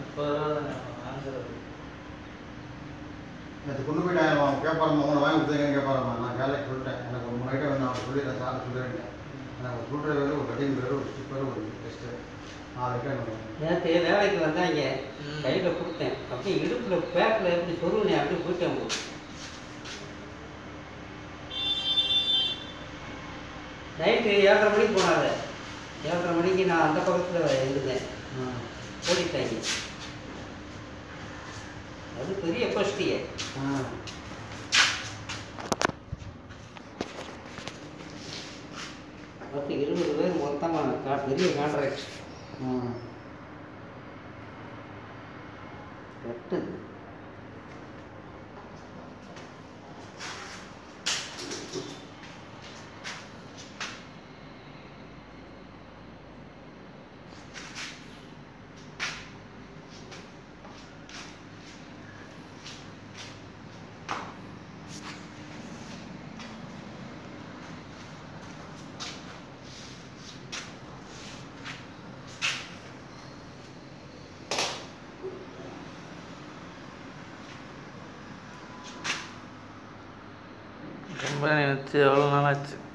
முப்பது ரூபா தானே வாங்குறது நேற்று கொண்டு போயிட்டாங்க அவன் கேட்பாரம்மா உங்களை வாங்கி கொடுத்தீங்கன்னு கேட்பாரம்மா நான் காலைக்கு சொல்லிட்டேன் எனக்கு ஒரு மூணு ஐட்டம் வேணும் அவன் சொல்லிடுறேன் சார் சொல்லிடுறேன் எனக்கு ஒரு ஸ்க்ரூ டிரைவர் ஒரு கட்டிங் பேர் ஒரு ஸ்டிப்பர் ஒரு டெஸ்ட்டு நாலு ஐட்டம் வேணும் நேற்று வேலைக்கு வந்தாங்க ம். கையில் கொடுத்தேன் அப்படியே இடுப்பில் பேக்கில் எப்படி சொருவினேன் அப்படியே போயிட்டேன் போ. நைட்டு ஏழரை மணிக்கு போனாங்க ஏழரை மணிக்கு நான் அந்த பக்கத்தில் இருந்தேன் ம். ஓடிட்டாங்க அது பெரிய பஸ்டியே ம். பத்து இருபது பேர் மொத்தமாக கா பெரிய கான்ட்ராக்ட் ம். கட்டுது ரொம்ப நினச்சி எவ்வளோ நாள் ஆச்சு